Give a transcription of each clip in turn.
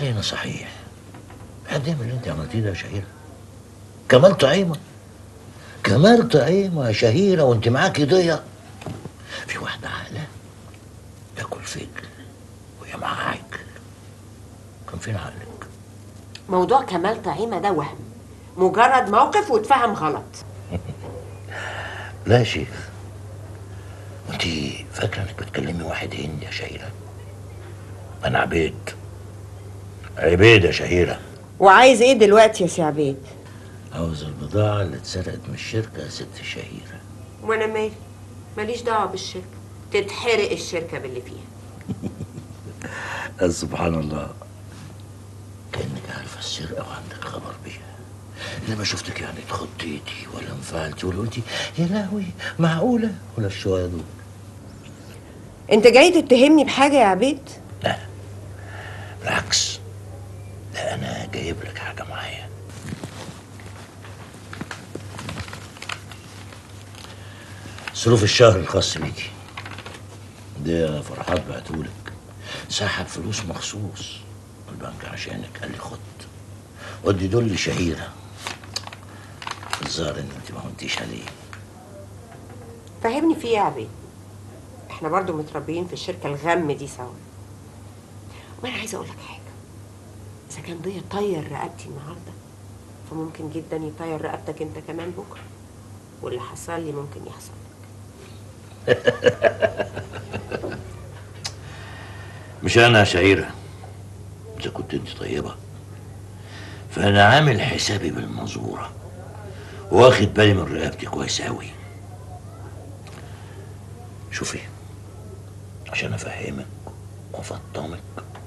علينا صحيح قد ايه من اللي انت عملتيه ده يا شهيره كمال طعيمه كمال طعيمه يا شهيره وانت معاكي ضية في واحده عاقله تاكل فجل وهي معاها عجل كان فين عقلك موضوع كمال طعيمة ده وهم مجرد موقف واتفهم غلط لا يا شيخ انت فاكره انك بتكلمي واحد هندي يا شهيره انا عبيد عبيد يا شهيره وعايز ايه دلوقتي يا سي عبيد عاوز البضاعه اللي اتسرقت من الشركه يا ست شهيره وانا مالي ماليش دعوة بالشركة تتحرق الشركة باللي فيها آه، سبحان الله كأنك عارفة السرقة وعندك خبر بيها لما شفتك يعني اتخضيتي ولا انفعلتي ولا قلتي يا لهوي معقولة ولا الشوية دول انت جاي تتهمني بحاجة يا عبيد لا بالعكس لا أنا جايب لك حاجة معايا صروف الشهر الخاص بيكي ده فرحات بعتهولك سحب فلوس مخصوص من البنك عشانك قال لي خد ودي دول لشهيرة الظاهر ان انت ما هونتيش عليه فهمني فيه يا عبيد احنا برضو متربيين في الشركة الغم دي سوا وانا عايزة اقول لك حاجة اذا كان ضيا طير رقبتي النهاردة فممكن جدا يطير رقبتك انت كمان بكرة واللي حصل لي ممكن يحصل مش انا يا شهيرة اذا كنت انت طيبة فانا عامل حسابي بالمنظورة واخد بالي من رقبتي كويس اوي شوفي عشان افهمك وافطمك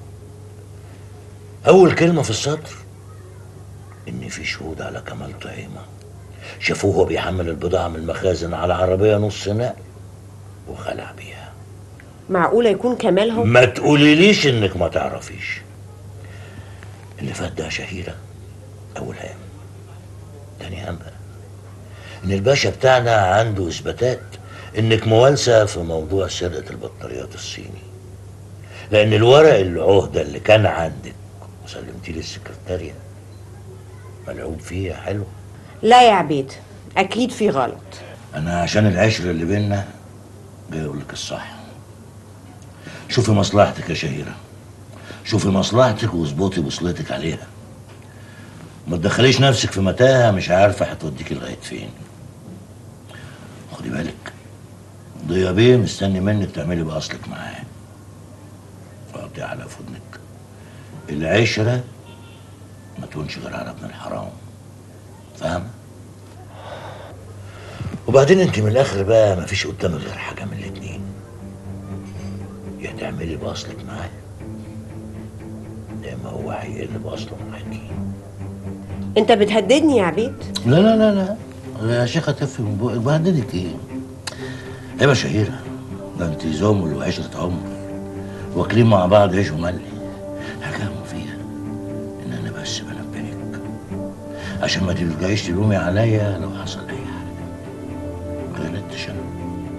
اول كلمة في السطر ان في شهود على كمال طعيمة شافوه وهو بيحمل البضاعة من المخازن على عربية نص نقل وخلع بيها معقولة يكون كمال هو ما تقوليليش انك ما تعرفيش اللي فات ده شهيرة اول هام تاني هام بقى ان الباشا بتاعنا عنده اثباتات انك موالسة في موضوع سرقة البطاريات الصيني لان الورق العهدة اللي كان عندك وسلمتيه للسكرتارية ملعوب فيه يا حلو لا يا عبيد اكيد في غلط انا عشان العشرة اللي بينا جاي اقول لك الصح شوفي مصلحتك يا شهيرة شوفي مصلحتك واظبطي بوصلتك عليها ما تدخليش نفسك في متاهة مش عارفة هتوديكي لغاية فين خدي بالك ضيا بيه مستني منك تعملي بأصلك معاه فقطي على فودنك العشرة ما تكونش غير على ابن الحرام فاهمة؟ وبعدين انت من الاخر بقى ما فيش قدامك غير حاجه من الاتنين يا تعملي باصلك معاه يا اما هو هيقل باصله معاكي انت بتهددني يا عبيد لا لا لا لا يا شيخه تفي من بوقك بهددك ايه عيب يا شهيره ده انت زمل وعشره عمر واكلين مع بعض عيش وملح حكاهم فيها ان انا بس بنبهك عشان ما ترجعيش تلومي عليا لو حصل اي حاجه غلطتش انا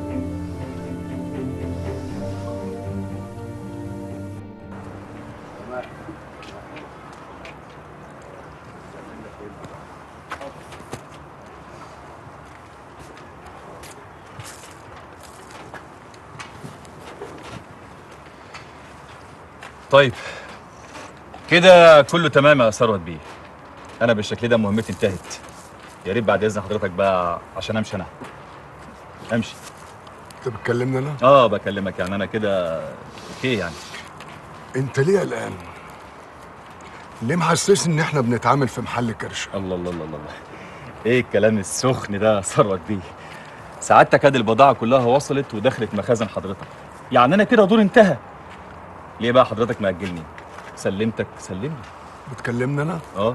طيب كده كله تمام يا ثروت بيه انا بالشكل ده مهمتي انتهت يا ريت بعد اذن حضرتك بقى عشان امشي انا امشي انت بتكلمني انا اه بكلمك يعني انا كده اوكي يعني انت ليه قلقان ليه محسسني ان احنا بنتعامل في محل كرش الله الله الله الله ايه الكلام السخن ده يا ثروت بيه سعادتك ادي البضاعه كلها وصلت ودخلت مخازن حضرتك يعني انا كده دور انتهى ليه بقى حضرتك مأجلني سلمتك سلمني بتكلمني انا اه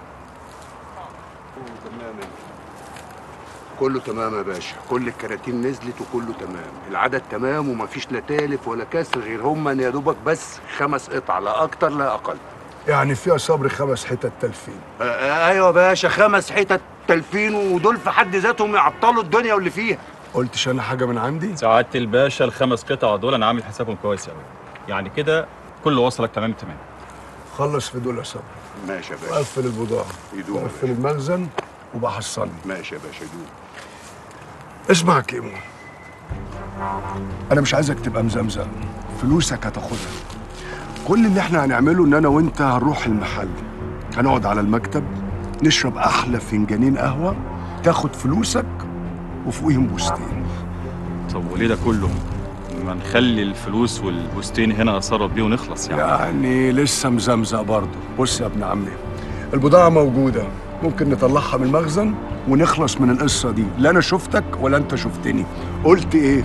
كله تمام يا باشا كل الكراتين نزلت وكله تمام العدد تمام ومفيش لا تالف ولا كسر غير هما يا دوبك بس خمس قطع لا اكتر لا اقل يعني فيها صبر خمس حتت تلفين آه آه ايوه يا باشا خمس حتت تلفين ودول في حد ذاتهم يعطلوا الدنيا واللي فيها قلتش انا حاجه من عندي سعادة الباشا الخمس قطع دول انا عامل حسابهم كويس قوي يعني كده كله وصلك تمام تمام خلص في دول يا صبري ماشي يا باشا وقفل البضاعه يدوم يا وقفل المخزن وبحصلني ماشي يا باشا دوب اسمع يا كيمو انا مش عايزك تبقى مزمزم فلوسك هتاخدها كل اللي احنا هنعمله ان انا وانت هنروح المحل هنقعد على المكتب نشرب احلى فنجانين قهوه تاخد فلوسك وفوقيهم بوستين طب وليه ده كله ما نخلي الفلوس والبوستين هنا اتصرف بيه ونخلص يعني يعني لسه مزمزق برضه بص يا ابن عمي البضاعة موجودة ممكن نطلعها من المخزن ونخلص من القصة دي لا أنا شفتك ولا أنت شفتني قلت إيه؟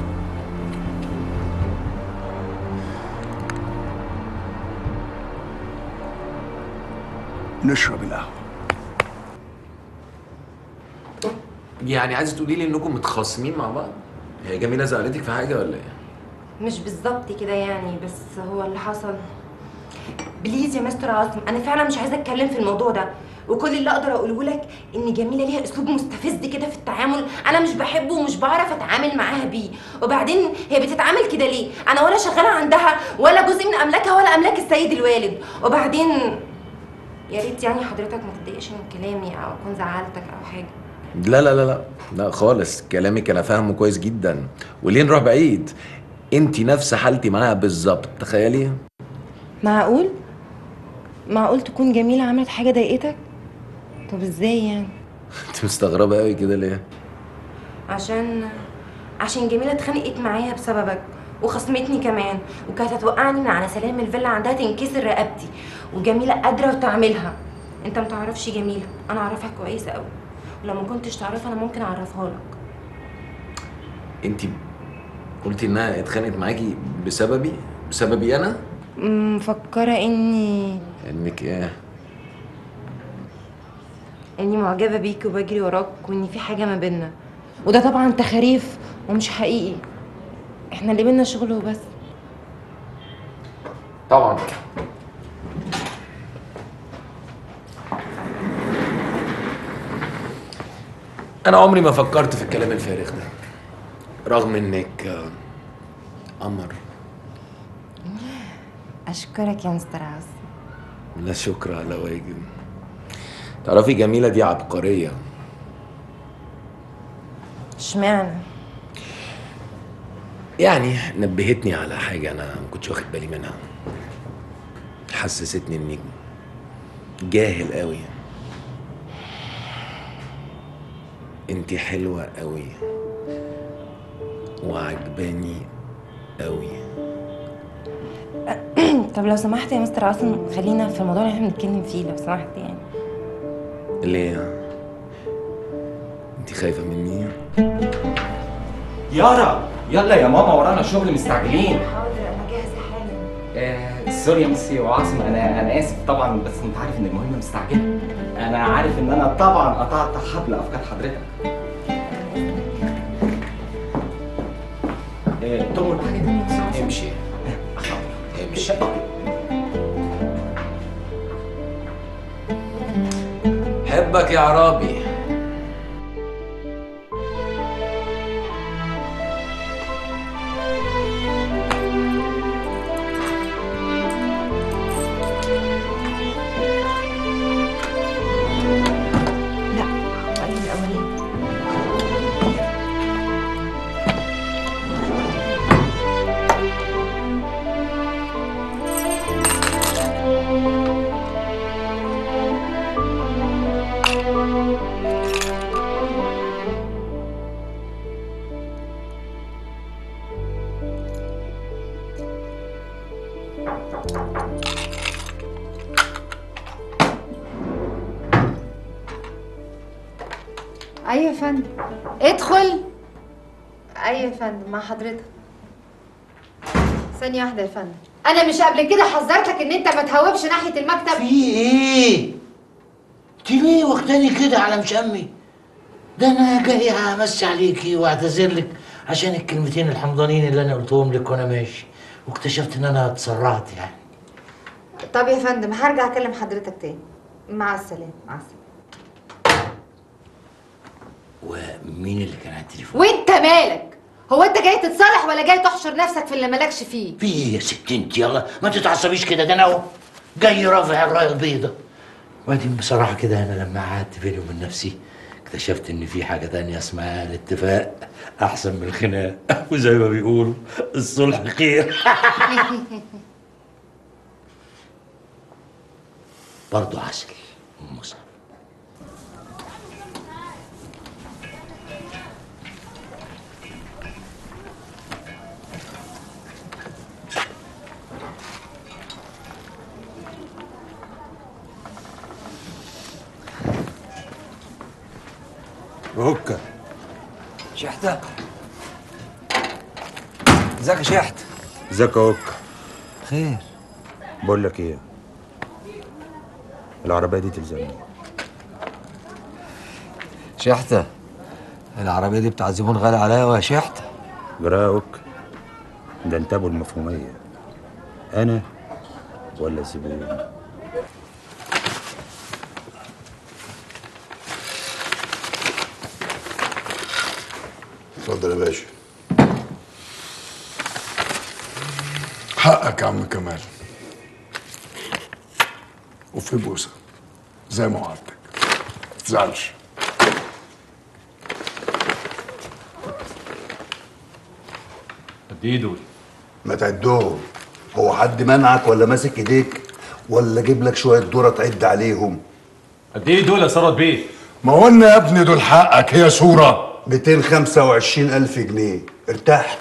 نشرب القهوة يعني عايزه تقولي لي انكم متخاصمين مع بعض هي جميله زعلتك في حاجه ولا ايه مش بالظبط كده يعني بس هو اللي حصل بليز يا مستر عاصم انا فعلا مش عايزه اتكلم في الموضوع ده وكل اللي اقدر اقوله لك ان جميله ليها اسلوب مستفز كده في التعامل انا مش بحبه ومش بعرف اتعامل معاها بيه وبعدين هي بتتعامل كده ليه انا ولا شغاله عندها ولا جزء من املاكها ولا املاك السيد الوالد وبعدين يا ريت يعني حضرتك ما تتضايقش من كلامي او اكون زعلتك او حاجه لا لا لا لا لا خالص كلامك انا فاهمه كويس جدا وليه نروح بعيد انت نفس حالتي معاها بالظبط تخيلي معقول معقول تكون جميله عملت حاجه ضايقتك طب ازاي يعني انت مستغربه قوي كده ليه عشان عشان جميلة اتخانقت معايا بسببك وخصمتني كمان وكانت هتوقعني من على سلام الفيلا عندها تنكسر رقبتي وجميلة قادرة وتعملها انت متعرفش جميلة انا اعرفها كويس قوي ولو ما كنتش تعرفها انا ممكن اعرفها لك انت قلتي انها اتخانقت معاكي بسببي بسببي انا مفكرة اني انك ايه اني معجبة بيك وبجري وراك وان في حاجة ما بينا وده طبعا تخاريف ومش حقيقي احنا اللي بينا شغل وبس طبعا انا عمري ما فكرت في الكلام الفارغ ده رغم انك آه، قمر اشكرك يا مستر عاصم لا شكر على واجب تعرفي جميلة دي عبقرية اشمعنى يعني نبهتني على حاجة أنا ما كنتش واخد بالي منها حسستني إني جاهل قوي انتي حلوة قوي وعجباني قوي طب لو سمحت يا مستر عاصم خلينا في الموضوع اللي احنا بنتكلم فيه لو سمحت يعني ليه انتي خايفة مني يارا يلا يا ماما ورانا شغل مستعجلين حاضر انا جاهزه حالا آه سوري يا ميسي وعاصم انا انا اسف طبعا بس انت عارف ان المهمه مستعجله انا عارف ان انا طبعا قطعت حبل افكار حضرتك آه تؤمر بحاجه تانية امشي امشي حبك يا عرابي لا السؤال الاولاني ايوه يا فندم ادخل ايوه يا فندم مع حضرتك ثانية واحدة يا فندم أنا مش قبل كده حذرتك إن أنت ما تهوبش ناحية المكتب في ايه؟ انت ليه واخداني كده على مشمي؟ ده انا جاي امسي عليكي واعتذر لك عشان الكلمتين الحمضانين اللي انا قلتهم لك وانا ماشي واكتشفت ان انا اتسرعت يعني طب يا فندم هرجع أكلم حضرتك تاني مع السلامة مع السلامة ومين اللي كان على التليفون؟ وأنت مالك؟ هو أنت جاي تتصالح ولا جاي تحشر نفسك في اللي مالكش فيه؟ في ايه يا ست انت يلا ما تتعصبيش كده ده انا اهو جاي رافع الرايه البيضاء وبعدين بصراحه كده انا لما قعدت بيني وبين نفسي اكتشفت ان في حاجه تانية اسمها الاتفاق احسن من الخناق وزي ما بيقولوا الصلح خير برضه عسل ام مصعب اوكا شحتة ازيك يا شحت ازيك يا اوكا خير بقول لك ايه العربيه دي تلزمني شحتة العربية دي بتاع زبون غالي عليا يا شحتة جرى يا اوكا ده انت ابو المفهوميه انا ولا الزبون اتفضل يا باشا حقك يا عم كمال وفي بوسه زي ما وعدتك ما تزعلش قد ايه دول؟ ما تعدهم هو حد منعك ولا ماسك ايديك ولا اجيب لك شويه ذره تعد عليهم قد ايه دول يا ثروت بيه؟ ما قلنا يا ابني دول حقك هي صوره 225 الف جنيه ارتاح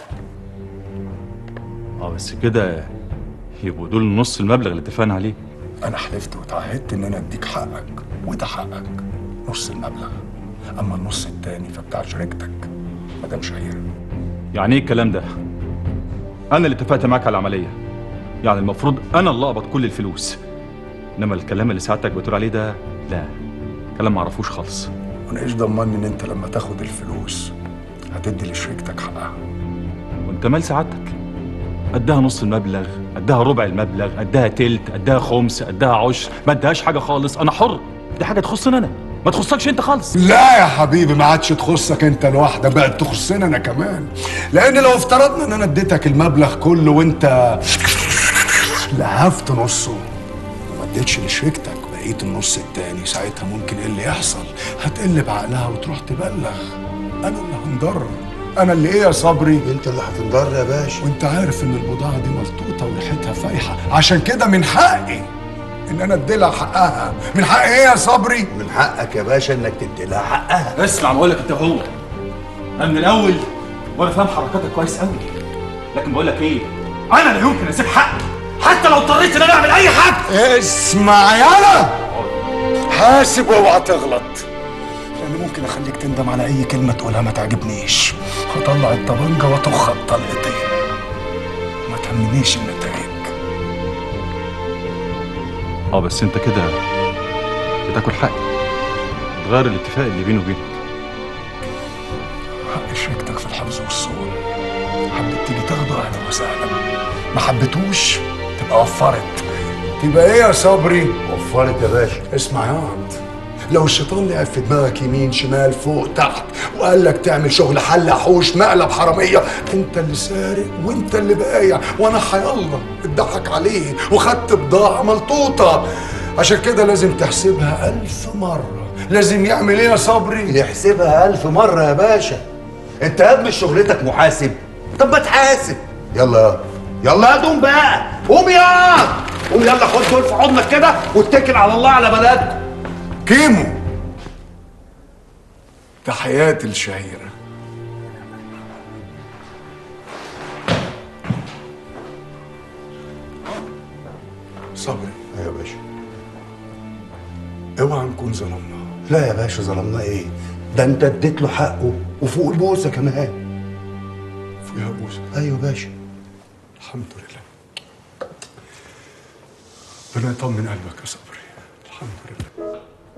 اه بس كده يبقوا دول نص المبلغ اللي اتفقنا عليه انا حلفت وتعهدت ان انا اديك حقك وده حقك نص المبلغ اما النص التاني فبتاع شركتك مدام شهيره يعني ايه الكلام ده؟ انا اللي اتفقت معاك على العمليه يعني المفروض انا اللي اقبض كل الفلوس انما الكلام اللي سعادتك بتقول عليه ده لا كلام معرفوش خالص وانا ايش ضمني ان انت لما تاخد الفلوس هتدي لشركتك حقها وانت مال سعادتك قدها نص المبلغ قدها ربع المبلغ قدها تلت قدها خمس قدها عشر ما ادهاش حاجه خالص انا حر دي حاجه تخصني انا ما تخصكش انت خالص لا يا حبيبي ما عادش تخصك انت لوحدك بقت تخصني انا كمان لان لو افترضنا ان انا اديتك المبلغ كله وانت لهفت نصه وما اديتش لشركتك بقيه النص التاني ساعتها ممكن ايه اللي يحصل هتقلب عقلها وتروح تبلغ انا اللي هنضر انا اللي ايه يا صبري انت اللي هتنضر يا باشا وانت عارف ان البضاعه دي ملطوطه وريحتها فايحه عشان كده من حقي ان انا ادي لها حقها من حقي ايه يا صبري من حقك يا باشا انك تدي لها حقها اسمع بقول لك انت هو انا من الاول وانا فاهم حركاتك كويس قوي لكن بقول لك ايه انا لا يمكن اسيب حقي حتى لو اضطريت ان انا اعمل اي حاجه اسمع يالا حاسب واوعى تغلط لان ممكن اخليك تندم على اي كلمه تقولها ما تعجبنيش هطلع الطبنجه واطخ الطلقتين ما تهمنيش النتائج اه بس انت كده بتاكل حقي تغير الاتفاق اللي بيني وبينك حق شركتك في الحفظ والصون حبيت تيجي تاخده اهلا وسهلا ما حبيتوش تبقى وفرت تبقى ايه يا صبري وفرت يا باشا اسمع يا عبد لو الشيطان لعب في دماغك يمين شمال فوق تحت وقال لك تعمل شغل حل حوش مقلب حراميه انت اللي سارق وانت اللي بايع وانا حيالله اتضحك عليه وخدت بضاعه ملطوطه عشان كده لازم تحسبها ألف مرة لازم يعمل ايه يا صبري؟ يحسبها ألف مرة يا باشا انت يا ابني شغلتك محاسب طب ما تحاسب يلا يلا يا دوم بقى قوم يا قوم يلا خد دول في حضنك كده واتكل على الله على بلدكم كيمو تحياتي الشهيرة صبري ايوه يا باشا اوعى نكون ظلمناه لا يا باشا ظلمناه ايه ده انت اديت له حقه وفوق البوسه كمان فيها بوسة ايوه يا باشا الحمد لله ربنا يطمن قلبك يا صبري الحمد لله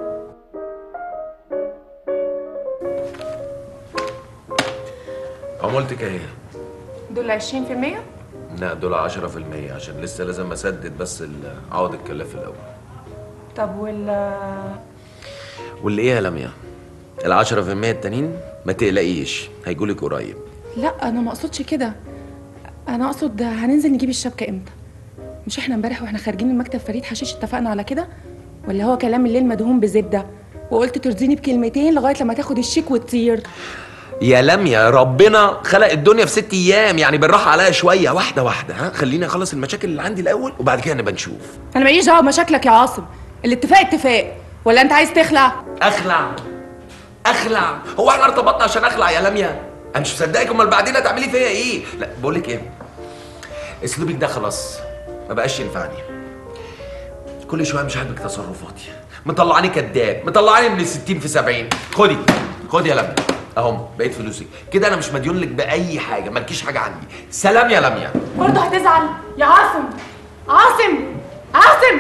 عمولتك ايه؟ دول 20% لا دول 10% عشان لسه لازم اسدد بس ال- عوض الكلاف الاول طب وال واللي ايه يا لميا؟ ال 10% التانيين ما تقلقيش هيجولك قريب لا انا ما اقصدش كده انا اقصد هننزل نجيب الشبكه امتى مش احنا امبارح واحنا خارجين من مكتب فريد حشيش اتفقنا على كده ولا هو كلام الليل مدهون بزبده وقلت ترضيني بكلمتين لغايه لما تاخد الشيك وتطير يا لميا ربنا خلق الدنيا في ست ايام يعني بالراحه عليا شويه واحده واحده ها خليني اخلص المشاكل اللي عندي الاول وبعد كده نبقى نشوف انا ماليش دعوه بمشاكلك يا عاصم الاتفاق اتفاق ولا انت عايز تخلع اخلع اخلع هو احنا ارتبطنا عشان اخلع يا لميا انا مش مصدقك امال بعدين هتعملي فيا ايه لا بقول لك ايه اسلوبك ده خلاص ما بقاش ينفعني كل شويه مش عاجبك تصرفاتي مطلعاني كذاب مطلعاني من 60 في 70 خدي خدي يا لميا اهم بقيت فلوسك كده انا مش مديون لك باي حاجه مالكيش حاجه عندي سلام يا لميا برضه هتزعل يا عاصم عاصم عاصم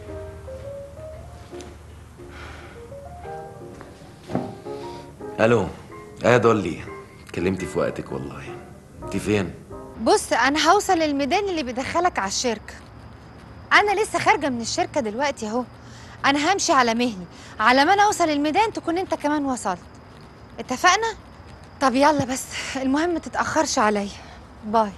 الو ايه يا دولي كلمتي في وقتك والله انت فين بص انا هوصل للميدان اللي بيدخلك على الشركه انا لسه خارجه من الشركه دلوقتي اهو انا همشي على مهلي على ما انا اوصل الميدان تكون انت كمان وصلت اتفقنا طب يلا بس المهم تتاخرش عليا باي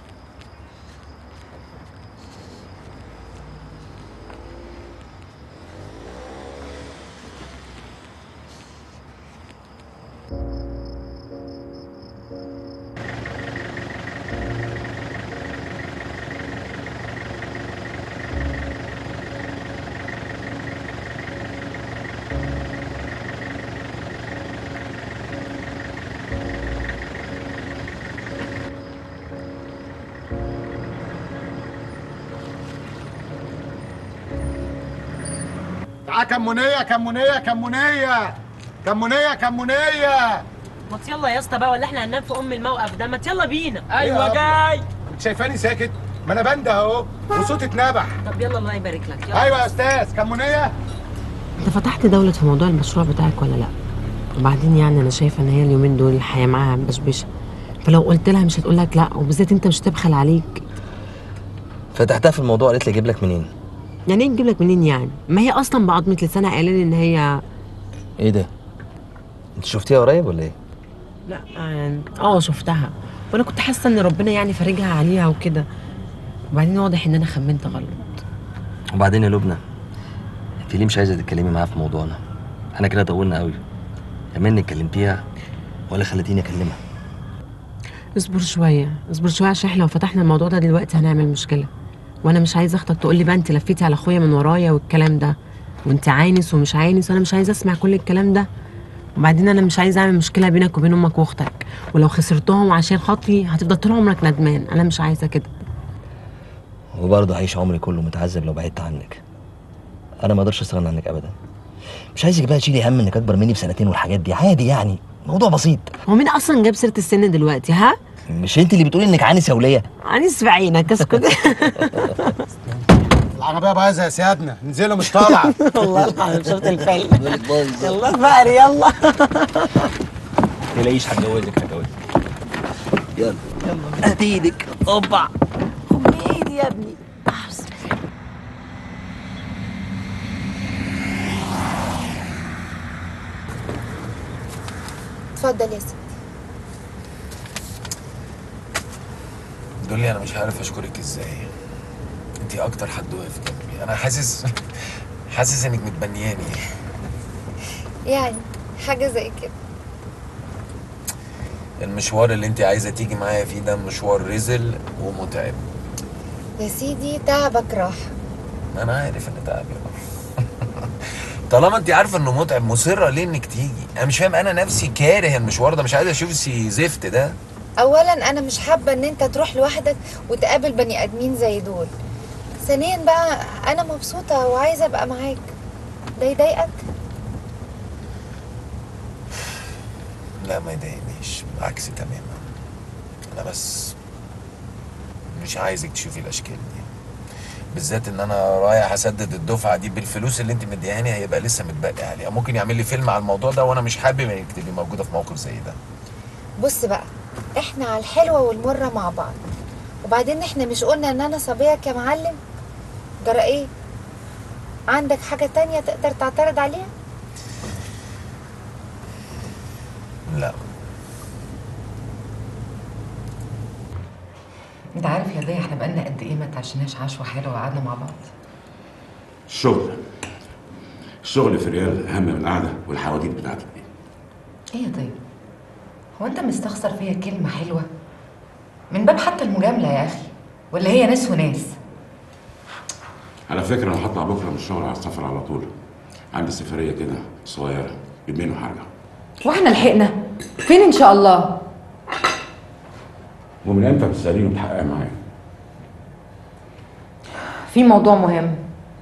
تعال كمونية كمونية كمونية كمونية كمونية ما يلا يا اسطى بقى ولا احنا هننام في ام الموقف ده ما يلا بينا أيوة جاي كنت شايفاني ساكت ما انا بنده اهو وصوتي اتنبح طب يلا الله يبارك لك يلا ايوه يا استاذ كمونية انت فتحت دولة في موضوع المشروع بتاعك ولا لا وبعدين يعني انا شايفه ان هي اليومين دول الحياه معاها مبشبشه فلو قلت لها مش هتقول لك لا وبالذات انت مش هتبخل عليك فتحتها في الموضوع قالت لي اجيب لك منين يعني ايه نجيب لك منين يعني ما هي اصلا بعضمه لسانها قايله لي ان هي ايه ده انت شفتيها قريب ولا ايه لا يعني اه شفتها وانا كنت حاسه ان ربنا يعني فارجها عليها وكده وبعدين واضح ان انا خمنت غلط وبعدين يا لبنى انت ليه مش عايزه تتكلمي معاها في موضوعنا احنا كده طولنا قوي يا منك كلمتيها ولا خليتيني اكلمها اصبر شويه اصبر شويه عشان احنا لو فتحنا الموضوع ده دلوقتي هنعمل مشكله وانا مش عايزه اختك تقول لي بقى انت لفيتي على اخويا من ورايا والكلام ده وانت عانس ومش عانس وانا مش عايزه اسمع كل الكلام ده وبعدين انا مش عايزه اعمل مشكله بينك وبين امك واختك ولو خسرتهم عشان خاطري هتفضل طول عمرك ندمان انا مش عايزه كده وبرضه هعيش عمري كله متعذب لو بعدت عنك انا ما اقدرش استغنى عنك ابدا مش عايزك بقى تشيلي هم انك اكبر مني بسنتين والحاجات دي عادي يعني موضوع بسيط هو مين اصلا جاب سيره السن دلوقتي ها مش انت اللي بتقولي انك عانس يا وليه عانس في عينك اسكت العربية بايظة يا سيادنا انزلوا مش طالعة والله العظيم شفت الفيلم يلا فقري يلا تلاقيش هتجوزك هتجوزك يلا يلا هات ايدك اوبا خد بايدي يا ابني اتفضل يا سيدي دولي انا مش عارف اشكرك ازاي انت اكتر حد واقف جنبي انا حاسس حاسس انك متبنياني يعني حاجه زي كده المشوار اللي انت عايزه تيجي معايا فيه ده مشوار رزل ومتعب يا سيدي تعبك راحه انا عارف ان تعب يا طالما انت عارفه انه متعب مصره ليه انك تيجي انا مش فاهم انا نفسي كاره المشوار ده مش عايز اشوف سي زفت ده اولا انا مش حابه ان انت تروح لوحدك وتقابل بني ادمين زي دول ثانيا بقى انا مبسوطه وعايزه ابقى معاك ده يضايقك لا ما يضايقنيش بالعكس تماما انا بس مش عايزك تشوفي الاشكال دي بالذات ان انا رايح اسدد الدفعه دي بالفلوس اللي انت مديهاني هيبقى لسه متبقي عليها ممكن يعمل لي فيلم على الموضوع ده وانا مش حابب انك تبقي موجوده في موقف زي ده بص بقى احنا على الحلوه والمره مع بعض وبعدين احنا مش قلنا ان انا صبيك يا معلم جرى ايه عندك حاجه تانية تقدر تعترض عليها لا انت عارف يا ضيا احنا بقالنا قد ايه ما اتعشناش عشوه حلوه وقعدنا مع بعض الشغل الشغل في ريال اهم من القعده والحواديت بتاعتك دي ايه يا ضيا هو انت مستخسر فيا كلمه حلوه من باب حتى المجامله يا اخي ولا هي ناس وناس على فكره انا هطلع بكره من الشغل على السفر على طول عندي سفريه كده صغيره يومين وهرجع واحنا لحقنا فين ان شاء الله ومن امتى بتساليني وبتحققي معايا في موضوع مهم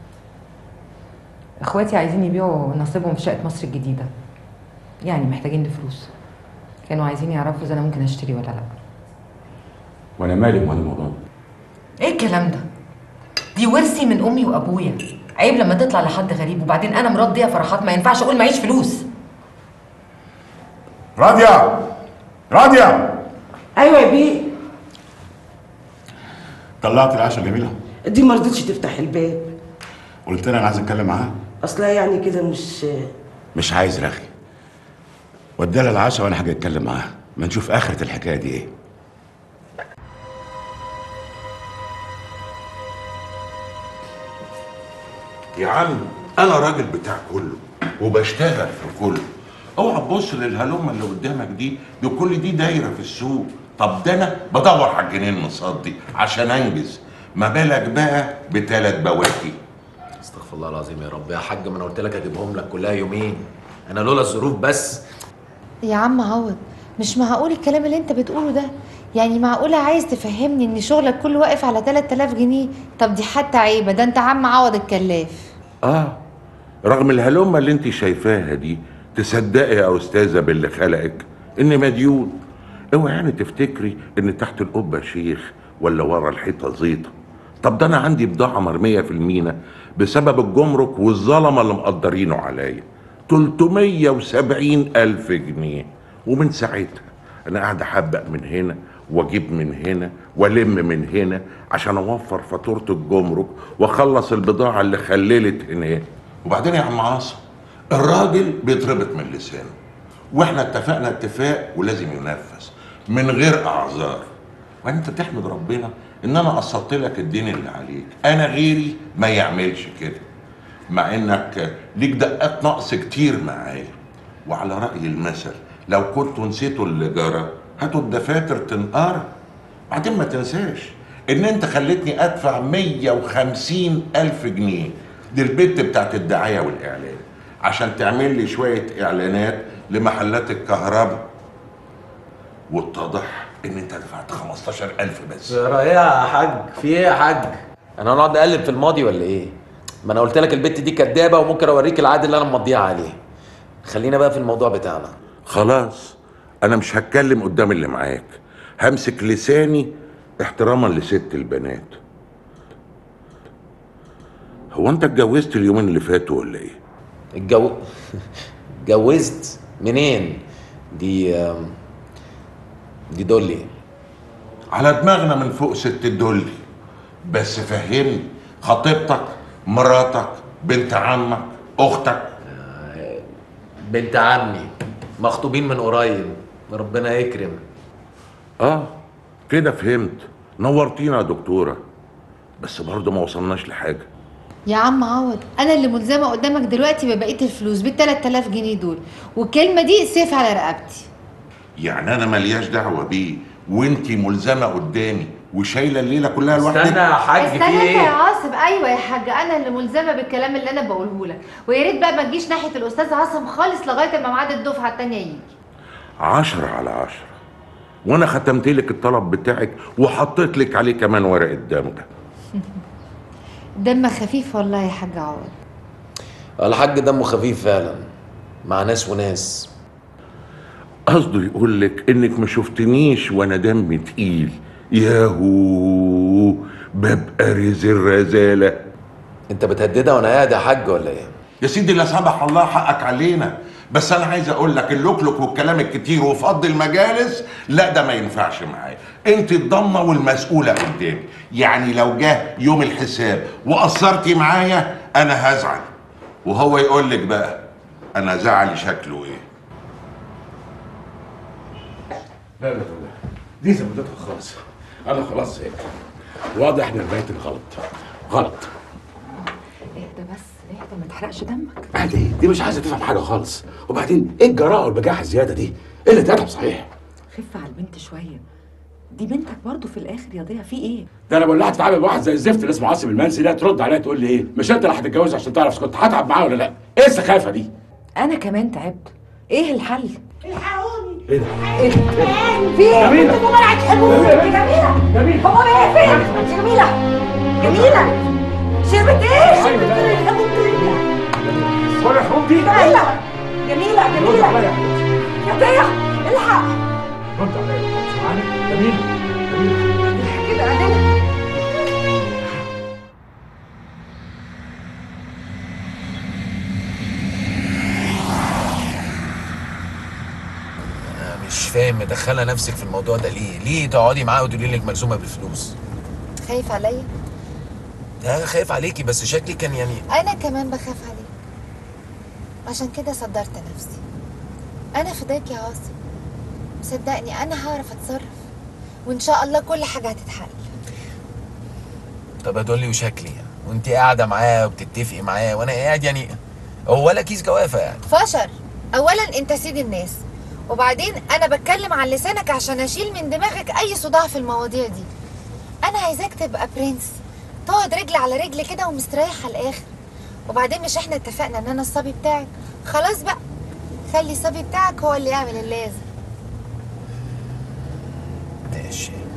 اخواتي عايزين يبيعوا نصيبهم في شقه مصر الجديده يعني محتاجين لفلوس كانوا عايزين يعرفوا اذا انا ممكن اشتري ولا لا وانا مالي بهذا الموضوع ده ايه الكلام ده دي ورثي من امي وابويا عيب لما تطلع لحد غريب وبعدين انا مرات ضيا فرحات ما ينفعش اقول معيش فلوس راضيه راضيه ايوه يا بيه طلعت العشاء جميله دي ما رضتش تفتح الباب قلت لها انا عايز اتكلم معاها اصلها يعني كده مش مش عايز رغي وديها العشاء وانا حاجه اتكلم معاها ما نشوف اخره الحكايه دي ايه يا عم انا راجل بتاع كله وبشتغل في كله اوعى تبص للهلومه اللي قدامك دي دي كل دي دايره في السوق طب ده انا بدور على الجنين مصدي عشان انجز ما بالك بقى بتلات بواكي استغفر الله العظيم يا رب يا حاج ما انا قلت لك اجيبهم لك كلها يومين انا لولا الظروف بس يا عم عوض مش معقول الكلام اللي انت بتقوله ده يعني معقولة عايز تفهمني ان شغلك كله واقف على 3000 جنيه طب دي حتى عيبة ده انت عم عوض الكلاف اه رغم الهلومه اللي انت شايفاها دي تصدقي يا استاذه باللي خلقك اني مديون اوعي يعني تفتكري ان تحت القبه شيخ ولا ورا الحيطه زيطه طب ده انا عندي بضاعه مرميه في المينا بسبب الجمرك والظلمه اللي مقدرينه عليا 370 الف جنيه ومن ساعتها انا قاعد احبق من هنا واجيب من هنا والم من هنا عشان اوفر فاتوره الجمرك واخلص البضاعه اللي خللت هناك وبعدين يا عم عاصم الراجل بيتربط من لسانه واحنا اتفقنا اتفاق ولازم ينفذ من غير اعذار وانت تحمد ربنا ان انا قسطت لك الدين اللي عليك انا غيري ما يعملش كده مع انك ليك دقات نقص كتير معايا وعلى راي المثل لو كنتوا نسيتوا اللي جرى هاتوا الدفاتر تنقر بعدين ما تنساش ان انت خلتني ادفع 150 الف جنيه دي البت بتاعت الدعايه والاعلان عشان تعمل لي شويه اعلانات لمحلات الكهرباء واتضح ان انت دفعت 15000 بس ايه يا حاج في ايه يا حاج انا هنقعد نقلب في الماضي ولا ايه ما انا قلت لك البت دي كدابه وممكن اوريك العاد اللي انا مضيع عليه خلينا بقى في الموضوع بتاعنا خلاص انا مش هتكلم قدام اللي معاك همسك لساني احتراما لست البنات هو انت اتجوزت اليومين اللي فاتوا ولا ايه اتجو اتجوزت منين دي آم، دي دولي على دماغنا من فوق ست الدولي بس فهمني خطيبتك مراتك بنت عمك اختك بنت عمي مخطوبين من قريب ربنا يكرم اه كده فهمت نورتينا يا دكتوره بس برضه ما وصلناش لحاجه يا عم عوض انا اللي ملزمة قدامك دلوقتي ببقية الفلوس بال 3000 جنيه دول والكلمة دي سيف على رقبتي يعني انا ملياش دعوه بيه وانتي ملزمه قدامي وشايله الليله كلها لوحدك استنى يا حاج استنى انت يا عاصم ايوه يا حاج انا اللي ملزمه بالكلام اللي انا بقوله لك ويا ريت بقى ما تجيش ناحيه الاستاذ عاصم خالص لغايه ما ميعاد الدفعه التانيه يجي عشرة على عشرة وانا ختمت لك الطلب بتاعك وحطيت لك عليه كمان ورقه دمغه دمك خفيف والله يا حاج عوض الحاج دمه خفيف فعلا مع ناس وناس قصده يقول لك انك ما شفتنيش وانا دمي تقيل ياهو ببقى رزل الرزاله انت بتهددها وانا قاعد يا حاج ولا ايه يا سيدي لا سمح الله حقك علينا بس انا عايز اقول لك اللوكلوك والكلام الكتير وفض المجالس لا ده ما ينفعش معايا انت الضامنه والمسؤوله قدامي يعني لو جه يوم الحساب وقصرتي معايا انا هزعل وهو يقول لك بقى انا زعلي شكله ايه لا لا لا دي زودتها خالص انا خلاص هيك واضح ان رميت الغلط غلط اهدى بس اهدى ما تحرقش دمك عادي دي مش عايزه تفهم حاجه خالص وبعدين ايه الجراءه والبجاحه الزياده دي ايه اللي اتقلب صحيح خف على البنت شويه دي بنتك برضه في الاخر يا ضيع في ايه ده انا بقول لها تتعامل مع واحد زي الزفت اللي اسمه عاصم المنسي ده ترد عليا تقول لي ايه مش انت اللي هتتجوز عشان تعرف إذا كنت هتعب معاه ولا لا ايه السخافه دي انا كمان تعبت ايه الحل الحقوني ايه ده ايه في ايه؟ جميلة. انتوا بقى هتحبوني يا جميلة جميلة. بابا ايه فين؟ يا جميلة جميلة شربت ايه؟ أيوة، شربت ده. ايه؟ الحبوب دي ولا الحبوب دي جميلة جميلة رد جميلة عليا يا ضيع الحق رد عليا سامعني جميل جميل كده عدل أنا مش فاهم مدخله نفسك في الموضوع ده ليه؟ ليه تقعدي معاه وتقولي لك ملزومه بالفلوس؟ خايف عليا انا خايف عليكي بس شكلي كان يعني انا كمان بخاف عليك عشان كده صدرت نفسي انا فداك يا عاصم صدقني انا هعرف اتصرف وان شاء الله كل حاجه هتتحل طب هتقولي وشكلي يعني وانت قاعده معاه وبتتفقي معاه وانا قاعد يعني هو ولا كيس جوافه يعني فشر اولا انت سيد الناس وبعدين انا بتكلم عن لسانك عشان اشيل من دماغك اي صداع في المواضيع دي انا عايزاك تبقى برنس تقعد رجل على رجل كده ومستريح على الاخر وبعدين مش احنا اتفقنا ان انا الصبي بتاعك خلاص بقى خلي الصبي بتاعك هو اللي يعمل اللازم ماشي